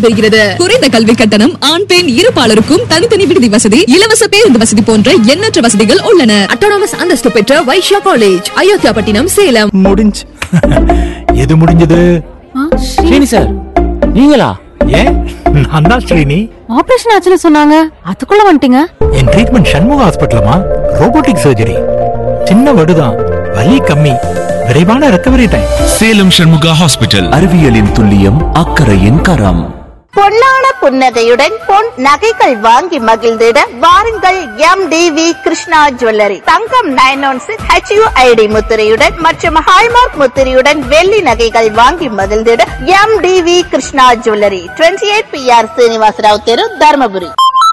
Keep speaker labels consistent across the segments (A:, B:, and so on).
A: பெறுகிறது குறைந்த கல்வி கட்டணம் ஆண் பெண் இருபாலருக்கும் தனித்தனி விடுதி வசதி இலவச பேருந்து வசதி போன்ற எண்ணற்ற வசதிகள் உள்ளன அட்டானமஸ் அந்தஸ்து பெற்ற வைஷ்யா காலேஜ் அயோத்தியாபட்டினம் சேலம்
B: முடிஞ்சு எது முடிஞ்சது
C: ஸ்ரீனி சார் நீங்களா
B: ஏன் நான் தான் ஸ்ரீனி
D: ஆபரேஷன் ஆச்சுன்னு சொன்னாங்க அதுக்குள்ள வந்துட்டீங்க
B: என் ட்ரீட்மெண்ட் சண்முக ஹாஸ்பிட்டலமா ரோபோட்டிக் சர்ஜரி சின்ன வடுதான் வலி கம்மி விரைவான recovery time
E: Salem Shanmuga hospital
C: அறிவியலின் துல்லியம் அக்கறையின் கரம்
F: பொன்னான புன்னகையுடன் பொன் நகைகள் வாங்கி மகிழ்ந்திட வாருங்கள் M T V Krishna jewellery தங்கம் நைன் ஒன் சிக்ஸ் ஹெச்யூஐடி முத்திரையுடன் மற்றும் ஹால்மார்க் முத்திரையுடன் வெள்ளி நகைகள் வாங்கி மகிழ்ந்திட M T V Krishna jewellery twenty eight P R Srinivasarao தெரு தர்மபுரி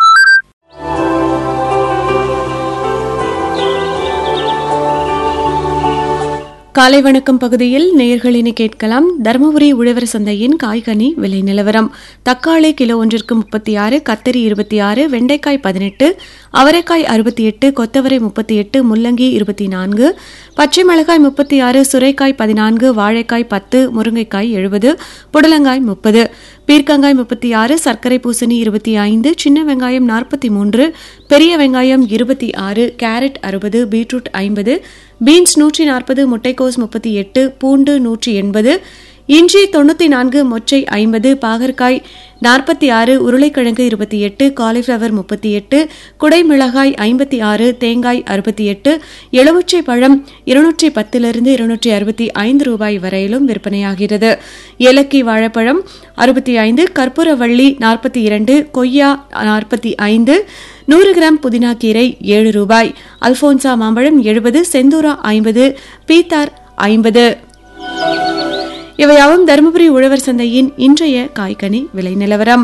G: காலை வணக்கம் பகுதியில் நேர்களினை கேட்கலாம் தருமபுரி உழவர் சந்தையின் காய்கனி விலை நிலவரம் தக்காளி கிலோ ஒன்றிற்கு முப்பத்தி ஆறு கத்தரி இருபத்தி ஆறு வெண்டைக்காய் பதினெட்டு அவரைக்காய் அறுபத்தி எட்டு கொத்தவரை முப்பத்தி எட்டு முள்ளங்கி இருபத்தி நான்கு பச்சை மிளகாய் முப்பத்தி ஆறு சுரைக்காய் பதினான்கு வாழைக்காய் பத்து முருங்கைக்காய் எழுபது புடலங்காய் முப்பது பீர்க்கங்காய் முப்பத்தி ஆறு சர்க்கரை பூசணி இருபத்தி ஐந்து சின்ன வெங்காயம் நாற்பத்தி மூன்று பெரிய வெங்காயம் இருபத்தி ஆறு கேரட் அறுபது பீட்ரூட் ஐம்பது பீன்ஸ் நூற்றி நாற்பது முட்டைக்கோஸ் முப்பத்தி எட்டு பூண்டு நூற்றி எண்பது இஞ்சி தொண்ணூற்றி நான்கு மொச்சை ஐம்பது பாகற்காய் நாற்பத்தி ஆறு உருளைக்கிழங்கு இருபத்தி எட்டு காலிஃப்ளவர் முப்பத்தி எட்டு குடைமிளகாய் ஐம்பத்தி ஆறு தேங்காய் அறுபத்தி எட்டு எலுமிச்சை பழம் இருநூற்றி பத்திலிருந்து இருநூற்றி அறுபத்தி ஐந்து ரூபாய் வரையிலும் விற்பனையாகிறது ஏலக்கி வாழைப்பழம் அறுபத்தி ஐந்து கற்பூரவள்ளி நாற்பத்தி இரண்டு கொய்யா நாற்பத்தி ஐந்து நூறு கிராம் புதினா கீரை ஏழு ரூபாய் அல்போன்சா மாம்பழம் எழுபது செந்தூரா ஐம்பது பீத்தார் ஐம்பது இவையாவும் தருமபுரி உழவர் சந்தையின் இன்றைய காய்கனி விலை நிலவரம்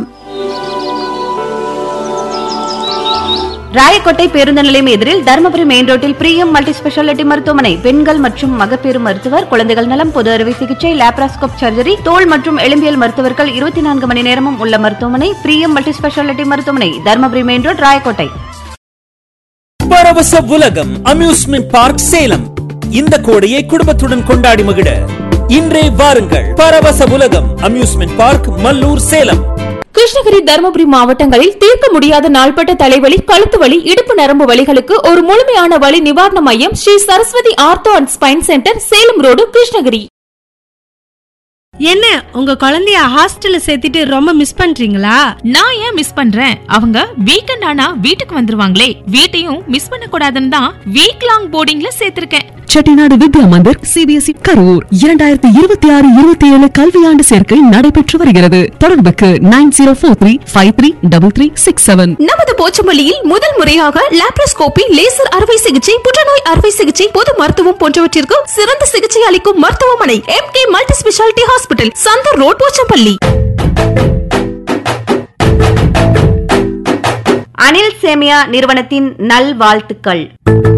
H: ராயக்கோட்டை பேருந்து நிலையம் எதிரில் தருமபுரி மெயின் ரோட்டில் பிரியம் மல்டி ஸ்பெஷாலிட்டி மருத்துவமனை பெண்கள் மற்றும் மகப்பேறு மருத்துவர் குழந்தைகள் நலம் பொது அறுவை சிகிச்சை லேப்ராஸ்கோப் சர்ஜரி தோல் மற்றும் எலும்பியல் மருத்துவர்கள் இருபத்தி நான்கு மணி நேரமும் உள்ள மருத்துவமனை பிரியம் மல்டி ஸ்பெஷாலிட்டி மருத்துவமனை தருமபுரி மெயின் ரோட் ராயக்கோட்டை
I: பரவச உலகம் அம்யூஸ்மெண்ட் பார்க் சேலம் இந்த கோடையை குடும்பத்துடன் கொண்டாடி மகிழ இன்றே வாருங்கள் பரவச உலகம் அம்யூஸ்மெண்ட் பார்க் மல்லூர் சேலம்
D: கிருஷ்ணகிரி தருமபுரி மாவட்டங்களில் தீர்க்க முடியாத நாள்பட்ட தலைவலி கழுத்து வலி இடுப்பு நரம்பு வலிகளுக்கு ஒரு முழுமையான வலி நிவாரண மையம் Sri Saraswati ortho and spine centre Salem road Krishnagiri
J: என்ன உங்க குழந்தைய ஹாஸ்டல்ல சேர்த்துட்டு ரொம்ப மிஸ் பண்றீங்களா
K: நான் ஏன் மிஸ் பண்றேன் அவங்க வீக்கெண்ட் ஆனா வீட்டுக்கு வந்துருவாங்களே வீட்டையும் மிஸ் பண்ண கூடாதுன்னு தான் வீக் லாங் போர்டிங்ல சேர்த்திருக்கேன்
A: செட்டிநாடு வித்யா மந்திர் சிபிஎஸ்இ கரூர் இரண்டாயிரத்தி இருபத்தி ஆறு இருபத்தி ஏழு கல்வியாண்டு சேர்க்கை நடைபெற்று வருகிறது தொடர்புக்கு nine zero four three five three double three six seven
D: நமது போச்சம்பள்ளியில் முதல் முறையாக லாப்ரோஸ்கோபி லேசர் அறுவை சிகிச்சை புற்றுநோய் அறுவை சிகிச்சை பொது மருத்துவம் போன்றவற்றிற்கு சிறந்த சிகிச்சை அளிக்கும் மருத்துவமனை M K multi speciality hospital Chandar road Pochampalli
H: Anil Semiya நிறுவனத்தின் நல்வாழ்த்துக்கள்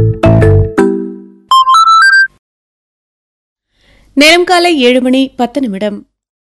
G: நேரம் காலை ஏழு மணி பத்து நிமிடம்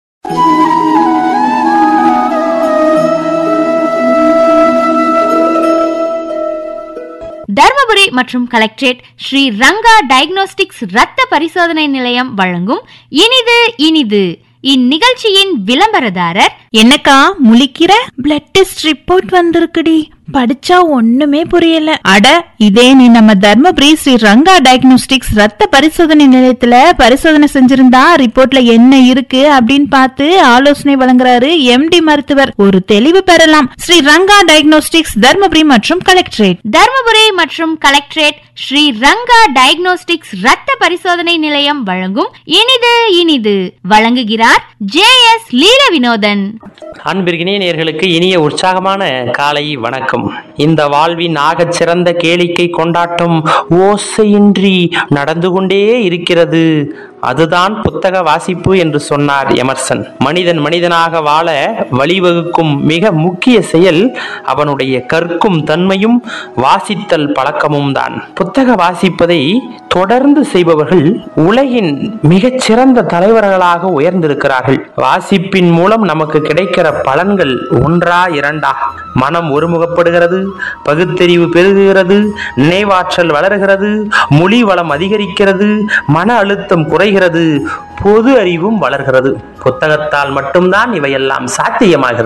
L: தர்மபுரி மற்றும் கலெக்டரேட் ஸ்ரீ ரங்கா டயக்னோஸ்டிக்ஸ் ரத்த பரிசோதனை நிலையம் வழங்கும் இனிது இனிது இந்நிகழ்ச்சியின் விளம்பரதாரர்
J: என்னக்கா முழிக்கிற பிளட் டெஸ்ட் ரிப்போர்ட் வந்திருக்குடி படிச்சா ஒண்ணுமே புரியல அட இதே நீ நம்ம தர்மபுரி ஸ்ரீ ரங்கா டயக்னோஸ்டிக்ஸ் ரத்த பரிசோதனை நிலையத்துல பரிசோதனை செஞ்சிருந்தா ரிப்போர்ட்ல என்ன இருக்கு அப்படின்னு பார்த்து ஆலோசனை வழங்குறாரு எம்டி மருத்துவர் ஒரு தெளிவு பெறலாம் ஸ்ரீ ரங்கா டயக்னோஸ்டிக்ஸ் தர்மபுரி மற்றும் கலெக்டரேட்
L: தர்மபுரி மற்றும் கலெக்டரேட் ஸ்ரீ ரங்கா டயக்னோஸ்டிக்ஸ் ரத்த பரிசோதனை நிலையம் வழங்கும் இனிது இனிது வழங்குகிறார் ஜே எஸ் லீல வினோதன்
M: அன்பிற்கினிய நேர்களுக்கு இனிய உற்சாகமான காலை வணக்கம் இந்த வாழ்வின் ஆகச் சிறந்த கேளிக்கை கொண்டாட்டம் ஓசையின்றி நடந்து கொண்டே இருக்கிறது அதுதான் புத்தக வாசிப்பு என்று சொன்னார் எமர்சன் மனிதன் மனிதனாக வாழ வழிவகுக்கும் மிக முக்கிய செயல் அவனுடைய கற்கும் தன்மையும் வாசித்தல் பழக்கமும் தான் புத்தக வாசிப்பதை தொடர்ந்து செய்பவர்கள் உலகின் மிகச் சிறந்த தலைவர்களாக உயர்ந்திருக்கிறார்கள் வாசிப்பின் மூலம் நமக்கு கிடைக்கிற பலன்கள் ஒன்றா இரண்டா மனம் ஒருமுகப்படுகிறது பகுத்தறிவு பெருகுகிறது நினைவாற்றல் வளர்கிறது மொழி வளம் அதிகரிக்கிறது மன அழுத்தம் குறைகிறது பொது அறிவும் வளர்கிறது புத்தகத்தால் மட்டும்தான் இவையெல்லாம் சாத்தியமாகிறது